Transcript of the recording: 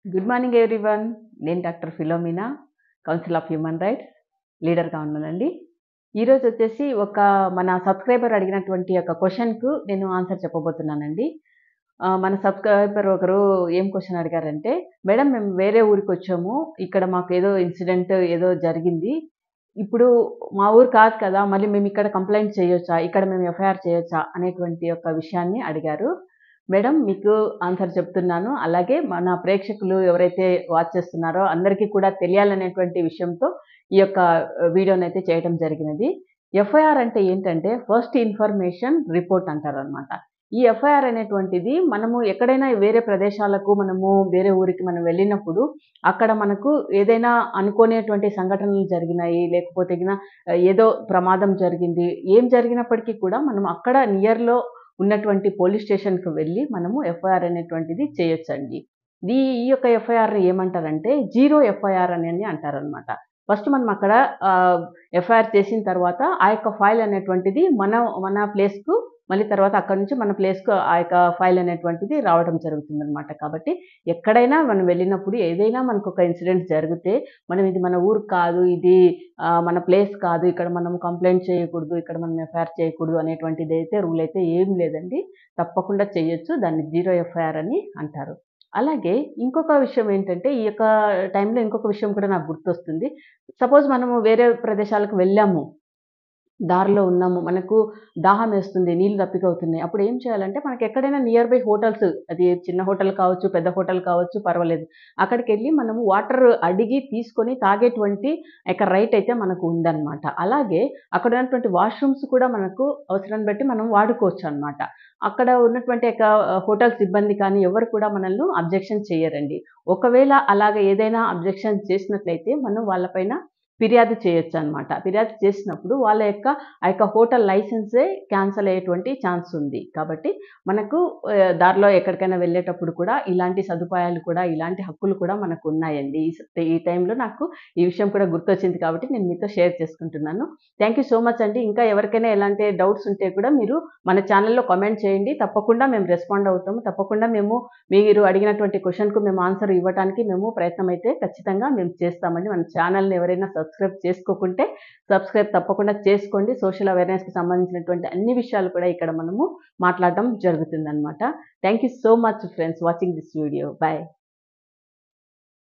good morning everyone నేను doctor Philomena council of human rights లీడర్గా ఉన్నానండి ఈరోజు వచ్చేసి ఒక మన సబ్స్క్రైబర్ అడిగినటువంటి ఒక క్వశ్చన్కు నేను ఆన్సర్ చెప్పబోతున్నానండి ఆ, మన సబ్స్క్రైబర్ ఒకరు ఏం క్వశ్చన్ అడిగారంటే మేడం మేము వేరే ఊరికి వచ్చాము ఇక్కడ మాకు ఏదో ఇన్సిడెంట్ ఏదో జరిగింది ఇప్పుడు మా ఊరు కాదు కదా మళ్ళీ మేము ఇక్కడ కంప్లైంట్ చేయొచ్చా ఇక్కడ మేము ఎఫ్ఐఆర్ చేయొచ్చా అనేటువంటి ఒక విషయాన్ని అడిగారు మేడం మీకు ఆన్సర్ చెప్తున్నాను అలాగే మన ప్రేక్షకులు ఎవరైతే వాచ్ చేస్తున్నారో అందరికీ కూడా తెలియాలనేటువంటి విషయంతో ఈ యొక్క వీడియోని అయితే చేయడం జరిగినది ఎఫ్ఐఆర్ అంటే ఏంటంటే ఫస్ట్ ఇన్ఫర్మేషన్ రిపోర్ట్ అంటారు అనమాట ఈ ఎఫ్ఐఆర్ అనేటువంటిది మనము ఎక్కడైనా వేరే ప్రదేశాలకు మనము వేరే ఊరికి మనం వెళ్ళినప్పుడు అక్కడ మనకు ఏదైనా అనుకోనేటువంటి సంఘటనలు జరిగినాయి లేకపోతే గిన ఏదో ప్రమాదం జరిగింది ఏం జరిగినప్పటికీ కూడా మనం అక్కడ నియర్లో ఉన్నటువంటి పోలీస్ స్టేషన్కి వెళ్ళి మనము ఎఫ్ఐఆర్ అనేటువంటిది చేయొచ్చండి ఈ ఈ యొక్క ఎఫ్ఐఆర్ ఏమంటారంటే జీరో ఎఫ్ఐఆర్ అని అంటారనమాట ఫస్ట్ మనం అక్కడ ఎఫ్ఐఆర్ చేసిన తర్వాత ఆ యొక్క ఫైల్ అనేటువంటిది మన మన ప్లేస్కు మళ్ళీ తర్వాత అక్కడ నుంచి మన ప్లేస్కు ఆ యొక్క ఫైల్ అనేటువంటిది రావడం జరుగుతుందన్నమాట కాబట్టి ఎక్కడైనా మనం వెళ్ళినప్పుడు ఏదైనా మనకు ఒక ఇన్సిడెంట్ జరిగితే మనం ఇది మన ఊరు కాదు ఇది ఆ, మన ప్లేస్ కాదు ఇక్కడ మనం కంప్లైంట్ చేయకూడదు ఇక్కడ మనం ఎఫ్ఐఆర్ చేయకూడదు అనేటువంటిది అయితే రూల్ అయితే ఏం లేదండి తప్పకుండా చేయొచ్చు దాన్ని జీరో ఎఫ్ఐఆర్ అని అంటారు అలాగే ఇంకొక విషయం ఏంటంటే ఈ యొక్క టైంలో ఇంకొక విషయం కూడా నాకు గుర్తొస్తుంది సపోజ్ మనము వేరే ప్రదేశాలకు వెళ్ళాము దారిలో ఉన్నాము మనకు దాహం వేస్తుంది నీళ్ళు దప్పిక అవుతున్నాయి అప్పుడు ఏం చేయాలంటే మనకి ఎక్కడైనా నియర్ బై హోటల్స్ అది చిన్న హోటల్ కావచ్చు పెద్ద హోటల్ కావచ్చు పర్వాలేదు అక్కడికి వెళ్ళి మనము వాటర్ అడిగి తీసుకొని తాగేటువంటి యొక్క రైట్ అయితే మనకు ఉందన్నమాట అలాగే అక్కడ ఉన్నటువంటి వాష్రూమ్స్ కూడా మనకు అవసరాన్ని బట్టి మనం వాడుకోవచ్చు అనమాట అక్కడ ఉన్నటువంటి యొక్క హోటల్ సిబ్బంది కానీ ఎవరు కూడా మనల్ని అబ్జెక్షన్ చేయరండి ఒకవేళ అలాగ ఏదైనా అబ్జెక్షన్ చేసినట్లయితే మనం వాళ్ళపైన ఫిర్యాదు చేయొచ్చు అనమాట ఫిర్యాదు చేసినప్పుడు వాళ్ళ యొక్క ఆ యొక్క హోటల్ లైసెన్సే క్యాన్సిల్ అయ్యేటువంటి ఛాన్స్ ఉంది కాబట్టి మనకు ఆ, దారిలో ఎక్కడికైనా వెళ్ళేటప్పుడు కూడా ఇలాంటి సదుపాయాలు కూడా ఇలాంటి హక్కులు కూడా మనకు ఉన్నాయండి ఈ స- ఈ టైంలో నాకు ఈ విషయం కూడా గుర్తొచ్చింది కాబట్టి నేను మీతో షేర్ చేసుకుంటున్నాను థ్యాంక్ యూ సో మచ్ అండి ఇంకా ఎవరికైనా ఎలాంటి డౌట్స్ ఉంటే కూడా మీరు మన ఛానల్లో కామెంట్ చేయండి తప్పకుండా మేము రెస్పాండ్ అవుతాము తప్పకుండా మేము మీరు అడిగినటువంటి క్వశ్చన్కు మేము ఆన్సర్ ఇవ్వడానికి మేము ప్రయత్నం అయితే ఖచ్చితంగా మేము చేస్తామండి మన ఛానల్ని ఎవరైనా సబ్స్క్రైబ్ చేసుకోకుంటే సబ్స్క్రైబ్ తప్పకుండా చేసుకోండి సోషల్ అవేర్నెస్కి సంబంధించినటువంటి అన్ని విషయాలు కూడా ఇక్కడ మనము మాట్లాడడం జరుగుతుందన్నమాట thank you so much friends watching this video bye